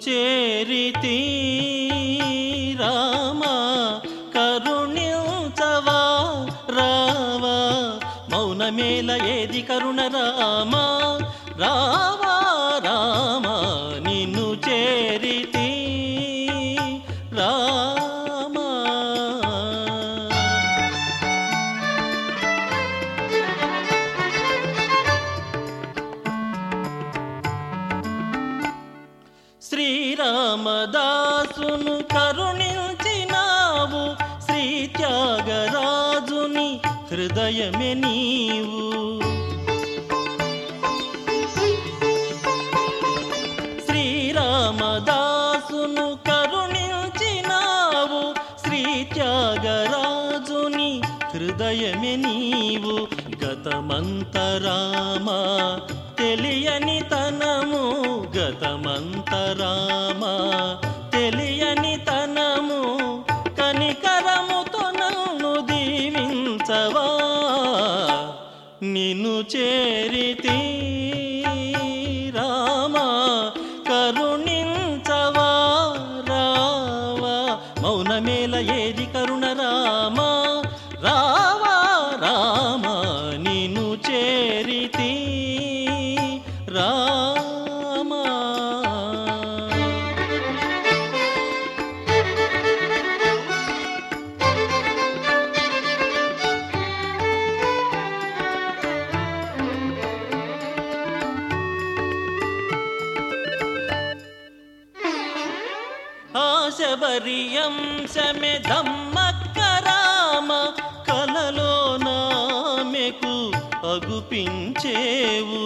చేరితి రామా కరుణించవా రావా మౌనమేల ఏది కరుణ రామా రావా రామా నిన్ను చేరితి రామా శ్రీరామదాసును కరుణించినావు శ్రీ త్యాగరాజుని హృదయమే నీవు శ్రీరామదాసును కరుణించినావు శ్రీ త్యాగరాజుని హృదయమే నీవు గతమంతరామా తెలియని తనము గతమంతరామా తెలియని తనము కనికరముతో నన్ను దీవించవా నిన్ను చేరితి రామా కరుణించవా రావా మౌనమేల ఏది కరుణ రామా రావా రామా నిన్ను చేరితి రామా ఆశబరియం శమె ధమ్మక్క రామ కలలో నామెకు అగుపించేవు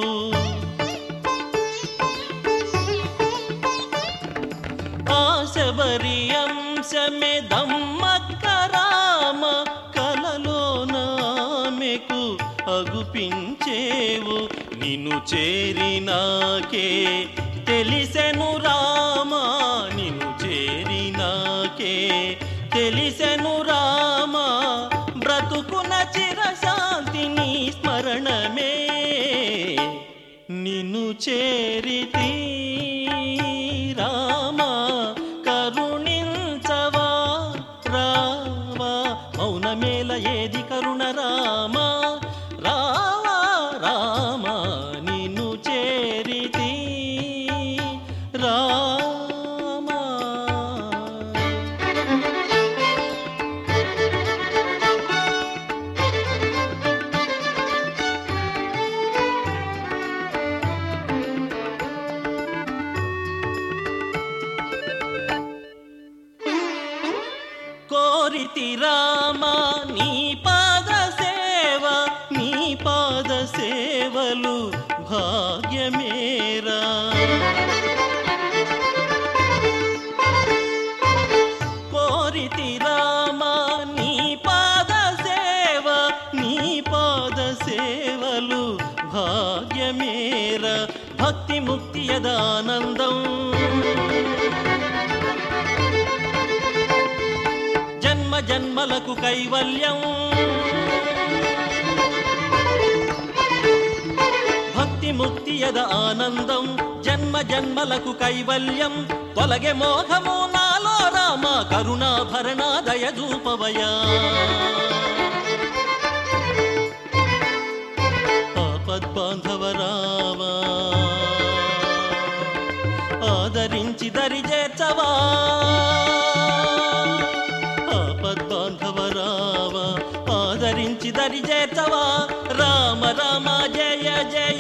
ఆశబరియం శమె ధమ్మక్క రామ కలలో నామెకు అగుపించేవు నిన్ను చేరినాకే తెలిసెను రామా నిన్ను చేరినాకే తెలిసెను రామా బ్రతుకున చిరశాంతిని స్మరణమే నిన్ను చేరితి రామా కరుణించవా రావా మౌనమేల ఏది కరుణ రామా రావా రామా నిన్ను చేరితి రామా కోరితి రామా నీ పాద సేవ నీ పాద సేవలు భాగ్యమేరా కోరితి రామా నీ పాద సేవ నీ పాద సేవలు భాగ్యమేరా భక్తి ముక్తి యదానందం జన్మ జన్మలకు కైవల్యం భక్తి ముక్తి యద ఆనందం జన్మ జన్మలకు కైవల్యం తొలగే మోహము నాలో రామ కరుణాభరణ దయదూపవయా ఆపద్బాంధవ రామా ఆదరించి దరి చేర్చవా ఆపద్బాంధవ రామ ఆదరించి దరి చేర్చవా రామ రామ జయ జయ